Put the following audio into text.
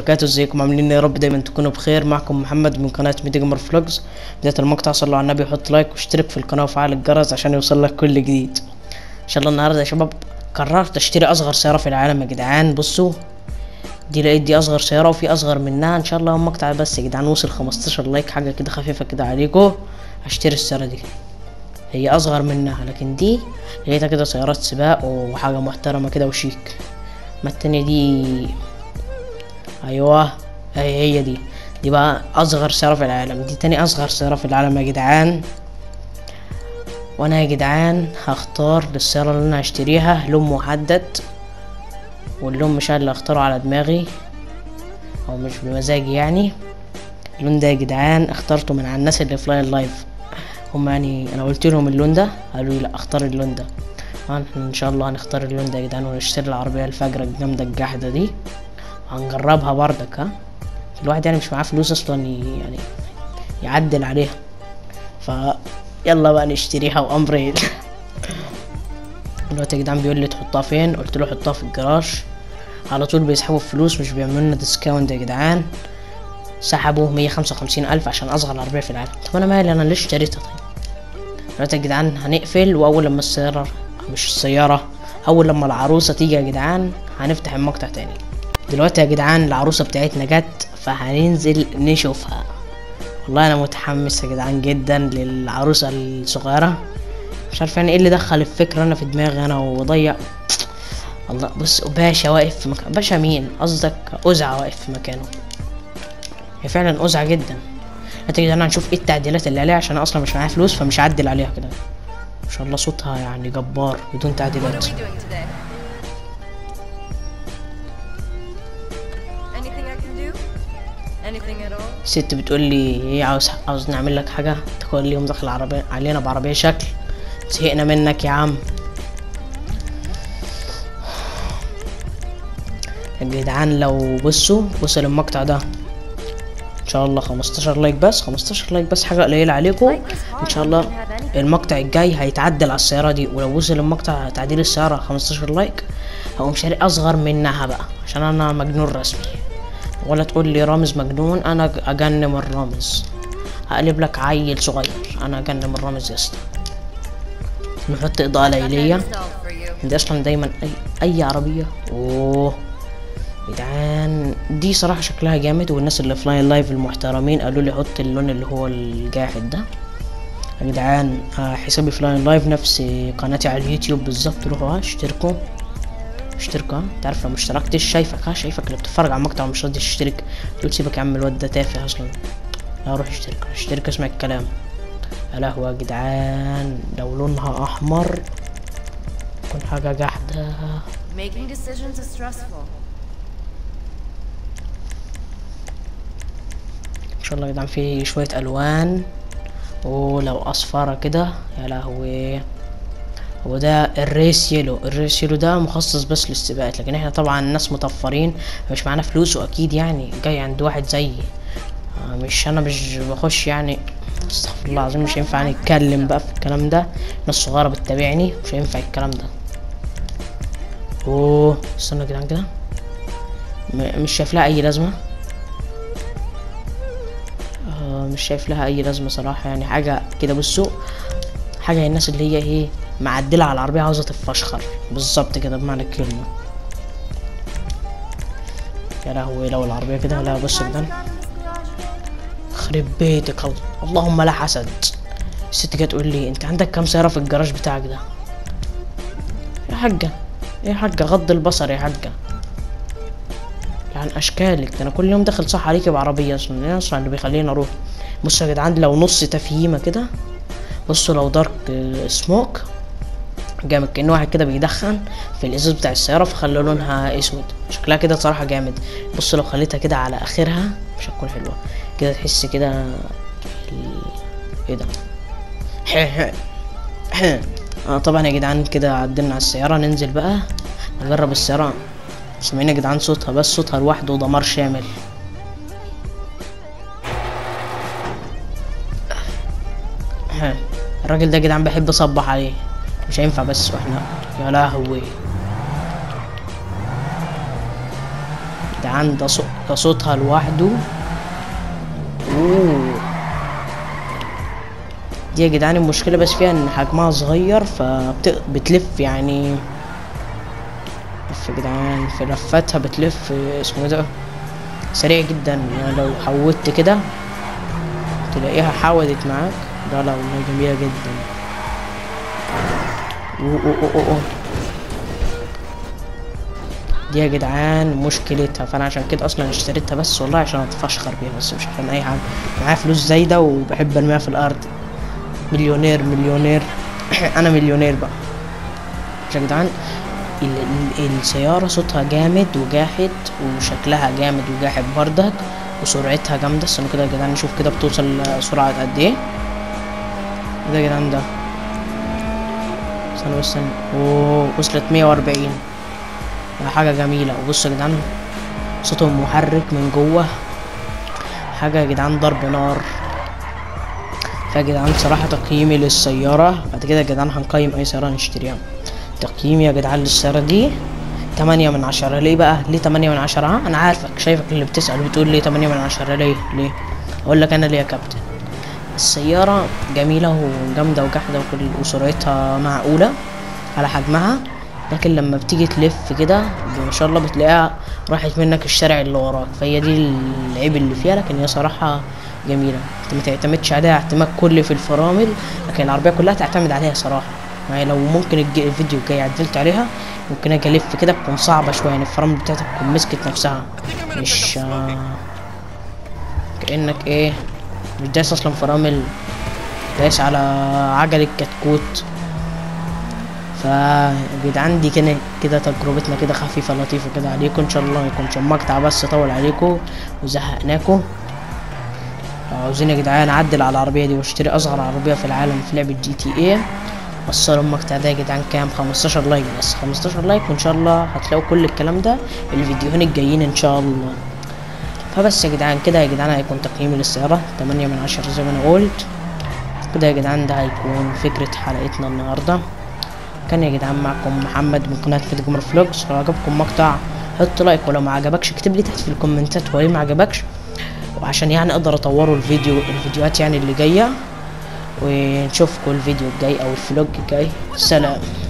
وبركاته ازيكم عاملين إيه؟ يا رب دايما تكونوا بخير معكم محمد من قناة ميديجمر فلوجز بداية المقطع صلوا على النبي وحط لايك واشترك في القناة وفعل الجرس عشان يوصل لك كل جديد ان شاء الله النهاردة يا شباب قررت اشتري اصغر سيارة في العالم يا جدعان بصوا دي لقيت دي اصغر سيارة وفي اصغر منها ان شاء الله المقطع بس يا جدعان وصل 15 لايك حاجة كده خفيفة كده عليكم هشتري السيارة دي هي اصغر منها لكن دي لقيتها كده سيارات سباق وحاجة محترمة كده وشيك ما التانية دي ايوه هي هي دي دي بقى اصغر سيارة في العالم دي تاني اصغر سيارة في العالم يا جدعان وانا يا جدعان هختار للسيارة اللي انا هشتريها لون محدد واللون مش أنا اللي اختاره على دماغي او مش بمزاجي يعني اللون ده يا جدعان اخترته من على الناس اللي في لاين لايف هم يعني انا قلت لهم اللون ده قالوا لي لا اختار اللون ده احنا ان شاء الله هنختار اللون ده يا جدعان ونشتري العربية الفجرة الجامدة الجاحدة دي هنجربها بردك ها الواحد يعني مش معاه فلوس اصلا ي- يعني يعدل عليها ف يلا بقى نشتريها وامرين دلوقتي يا جدعان بيقول لي تحطها فين قلت له حطها في الجراج على طول بيسحبوا الفلوس مش بيعملوا لنا ديسكاونت يا جدعان سحبوا مية خمسة وخمسين ألف عشان أصغر عربية في العالم طب أنا مالي أنا ليش اشتريتها طيب دلوقتي يا جدعان هنقفل وأول لما السيارة مش السيارة أول لما العروسة تيجي يا جدعان هنفتح المقطع تاني دلوقتي يا جدعان العروسة بتاعتنا جت فهننزل نشوفها والله انا متحمس يا جدعان جدا للعروسة الصغيرة مش عارف يعني ايه اللي دخل الفكرة انا في دماغي انا وضيع الله بص باشا واقف في مكان باشا مين قصدك أزعة واقف في مكانه هي فعلا أزعة جدا انت يا جدعان هنشوف ايه التعديلات اللي عليها عشان أنا اصلا مش معايا فلوس فمش هعدل عليها كده ما شاء الله صوتها يعني جبار بدون تعديلات What are we doing today? Anything I can do? Anything at all? ست بتقول لي ايه عاوز عاوز نعمل لك حاجه تقول لي يوم داخل عربية علينا بعربيه شكل زهقنا منك يا عم يا جدعان لو بصوا وصل المقطع ده ان شاء الله 15 لايك بس 15 لايك بس حاجه قليله عليكم ان شاء الله المقطع الجاي هيتعدل على السياره دي ولو وصل المقطع تعديل السياره 15 لايك هقوم شاري اصغر منها بقى عشان انا مجنون رسمي ولا تقول لي رامز مجنون انا ج- اجنم الرامز هقلب لك عيل صغير انا اجنم الرامز يا اسطى نحط اضاءه ليليه Solve for you. دي اصلا دايما اي اي عربيه اوه جدعان دي صراحه شكلها جامد والناس اللي في لاين لايف المحترمين قالوا لي حط اللون اللي هو الجاحد ده يا جدعان آه، حسابي في لاين لايف نفس قناتي على اليوتيوب بالظبط روحوا ها اشتركوا اشتركوا ها تعرف لو ما اشتركتش شايفك ها شايفك اللي بتتفرج على المقطع ومش راضي تشترك تقول سيبك يا عم الواد ده تافه اصلا لا روح اشترك اشترك اسمع الكلام يا لهوي يا جدعان لو لونها احمر تكون حاجه جحده Making decisions is stressful. ان شاء الله يا جدعان في شويه الوان ولو اصفرة كده يا لهوي هو ده الريس يلو الريس يلو ده مخصص بس للسباقات لكن احنا طبعا ناس مطفرين مش معانا فلوس واكيد يعني جاي عند واحد زيي آه، مش انا مش بخش يعني استغفر الله العظيم مش هينفع نتكلم بقى في الكلام ده ناس صغيرة بتتابعني مش هينفع الكلام ده اوه استنى يا جدعان كده م- مش شايف لها اي لازمه آه، مش شايف لها اي لازمه صراحه يعني حاجه كده بصوا حاجه الناس اللي هي ايه معدله على العربيه عاوزه تتفشخر بالظبط كده بمعنى الكلمه يا لهوي لو العربيه كده لا بص يا جدعان خرب بيتك الله اللهم لا حسد الست جت تقول لي انت عندك كام سياره في الجراج بتاعك ده يا حاجه يا حاجه غض البصر يا حاجه يعني اشكالك ده انا كل يوم داخل صح عليكي بعربيه اصلا ايه اصلا اللي بيخليني اروح بصوا يا جدعان لو نص تفهيمه كده بصوا لو دارك آه، سموك جامد كأن واحد كده بيدخن في الازاز بتاع السياره فخلى لونها اسود شكلها كده صراحه جامد بصوا لو خليتها كده على اخرها مش هتكون حلوه كده تحس كده ال- ايه ده اه طبعا يا جدعان كده عدلنا على السياره ننزل بقى نجرب السياره سامعين يا جدعان صوتها بس صوتها لوحده دمار شامل الراجل ده يا جدعان بحب اصبح عليه مش هينفع بس واحنا يا لهوي ده عنده صو- ده صوتها لوحده اوه دي يا جدعان المشكلة بس فيها ان حجمها صغير فبتلف يعني لف يا جدعان في لفتها بتلف اسمه إيه ده سريع جدا يعني لو حودت كده تلاقيها حودت معاك لا لا والله جميلة جدا أوه أوه أوه أوه. دي يا جدعان مشكلتها فانا عشان كده اصلا اشتريتها بس والله عشان اتفشخر بيها بس مش عشان اي حاجه معايا فلوس زايده وبحب ارميها في الارض مليونير مليونير انا مليونير بقى مش يا جدعان ال- ال- السيارة صوتها جامد وجاحد وشكلها جامد وجاحد بردك وسرعتها جامدة استنوا كده يا جدعان نشوف كده بتوصل سرعة قد ايه ده يا جدعان ده استنوا بس استنوا. اوه وصلت مية وأربعين حاجة جميلة وبصوا يا جدعان صوتهم محرك من جوه حاجة يا جدعان ضرب نار فيا جدعان صراحة تقييمي للسيارة بعد كده يا جدعان هنقيم أي سيارة نشتريها تقييمي يا جدعان للسيارة دي تمانية من عشرة ليه بقى ليه تمانية من عشرة ها؟ أنا عارفك شايفك اللي بتسأل وبتقول ليه تمانية من عشرة ليه ليه أقول لك أنا ليه يا كابتن السيارة جميلة وجامدة وجاحدة وكل وسرعتها معقولة على حجمها لكن لما بتيجي تلف كده ما شاء الله بتلاقيها راحت منك الشارع اللي وراك فهي دي العيب اللي فيها لكن هي صراحة جميلة انت ما تعتمدش عليها اعتماد كلي في الفرامل لكن العربية كلها تعتمد عليها صراحة يعني لو ممكن الج- الفيديو الجاي عدلت عليها ممكن اجي الف كده تكون صعبة شوية يعني الفرامل بتاعتك تكون مسكت نفسها مش آه، كأنك ايه مش دايس اصلا فرامل دايس على عجلة كتكوت فا جدعان دي كانت كده تجربتنا كده خفيفة لطيفة كده عليكم ان شاء الله ما يكونش مقطع بس طول عليكم وزهقناكم لو عاوزين يا جدعان اعدل على العربية دي واشتري اصغر عربية في العالم في لعبة جي تي ايه وصلوا المقطع ده يا جدعان كام 15 لايك بس 15 لايك وان شاء الله هتلاقوا كل الكلام ده الفيديوهين الجايين ان شاء الله فبس يا جدعان كده يا جدعان هيكون تقييمي للسيارة 8 من 10 زي ما انا قلت كده يا جدعان ده هيكون فكرة حلقتنا النهاردة كان يا جدعان معكم محمد من قناة فيديو جمر فلوجز لو عجبكم مقطع حط لايك ولو ما عجبكش اكتب لي تحت في الكومنتات هو ليه ما عجبكش وعشان يعني اقدر اطوره الفيديو الفيديوهات يعني اللي جايه ونشوفكم الفيديو الجاي او الفلوج الجاي سلام